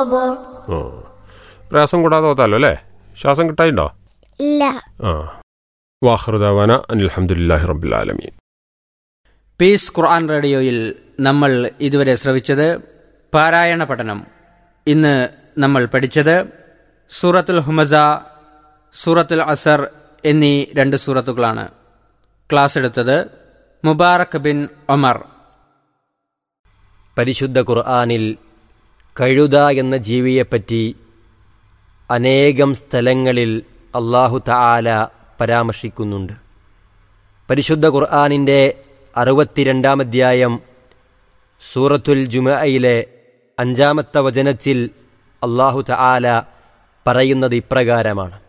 الصبر ആ പ്രയാസം കൂടാതെ ഓതാലോ അല്ലേ ശ്വാസം കിട്ടായിണ്ടോ لا ആ വാഹൃദാവാന അനിൽഹമുല്ലാഹി റബ്ബുലാലമീൻ പീസ് ഖുർആൻ റേഡിയോയിൽ നമ്മൾ ഇതുവരെ ശ്രവിച്ചത് പാരായണ പഠനം ഇന്ന് നമ്മൾ പഠിച്ചത് സൂറത്തുൽ ഹുമസ സൂറത്തുൽ അസർ എന്നീ രണ്ട് സൂറത്തുകളാണ് ക്ലാസ് എടുത്തത് മുബാറക് ബിൻ ഒമർ പരിശുദ്ധ ഖുർആാനിൽ കഴുത എന്ന ജീവിയെപ്പറ്റി അനേകം സ്ഥലങ്ങളിൽ അള്ളാഹു തആല പരാമർശിക്കുന്നുണ്ട് പരിശുദ്ധ ഖുർആാനിൻ്റെ അറുപത്തിരണ്ടാം അധ്യായം സൂറത്തുൽ ജുമയിലെ അഞ്ചാമത്തെ വചനത്തിൽ അള്ളാഹു തആല പറയുന്നത് ഇപ്രകാരമാണ്